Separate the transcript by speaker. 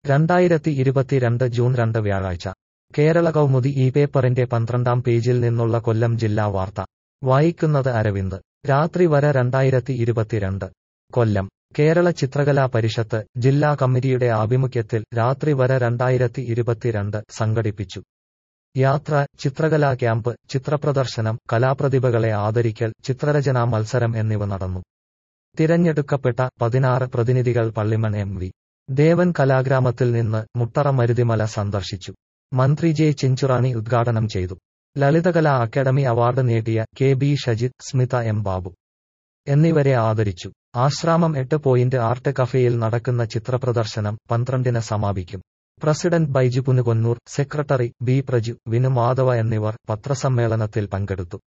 Speaker 1: രണ്ടായിരത്തി ഇരുപത്തിരണ്ട് ജൂൺ രണ്ട് വ്യാഴാഴ്ച കേരള കൗമുദി ഈ പേപ്പറിന്റെ പന്ത്രണ്ടാം പേജിൽ നിന്നുള്ള കൊല്ലം ജില്ലാ വാർത്ത വായിക്കുന്നത് അരവിന്ദ് രാത്രി വര രണ്ടായിരത്തി ഇരുപത്തിരണ്ട് കൊല്ലം കേരള ചിത്രകലാ പരിഷത്ത് ജില്ലാ കമ്മിറ്റിയുടെ ആഭിമുഖ്യത്തിൽ രാത്രി വര രണ്ടായിരത്തി ഇരുപത്തിരണ്ട് സംഘടിപ്പിച്ചു യാത്ര ചിത്രകലാ ക്യാമ്പ് ചിത്രപ്രദർശനം കലാപ്രതിഭകളെ ആദരിക്കൽ ചിത്രരചനാ മത്സരം എന്നിവ നടന്നു തിരഞ്ഞെടുക്കപ്പെട്ട പതിനാറ് പ്രതിനിധികൾ പള്ളിമൺ എം വി ദേവൻ കലാഗ്രാമത്തിൽ നിന്ന് മുട്ടറ മരുതിമല സന്ദർശിച്ചു മന്ത്രി ജെ ചിഞ്ചുറാണി ഉദ്ഘാടനം ചെയ്തു ലളിതകലാ അക്കാദമി അവാർഡ് നേടിയ K B Shajith Smitha M Babu എന്നിവരെ ആദരിച്ചു ആശ്രാമം എട്ട് പോയിന്റ് ആർട്ട് കഫേയിൽ നടക്കുന്ന ചിത്രപ്രദർശനം പന്ത്രണ്ടിന് സമാപിക്കും president Baiju Punukonnoor secretary B Praju Vinu Madhava എന്നിവർ പത്രസമ്മേളനത്തിൽ പങ്കെടുത്തു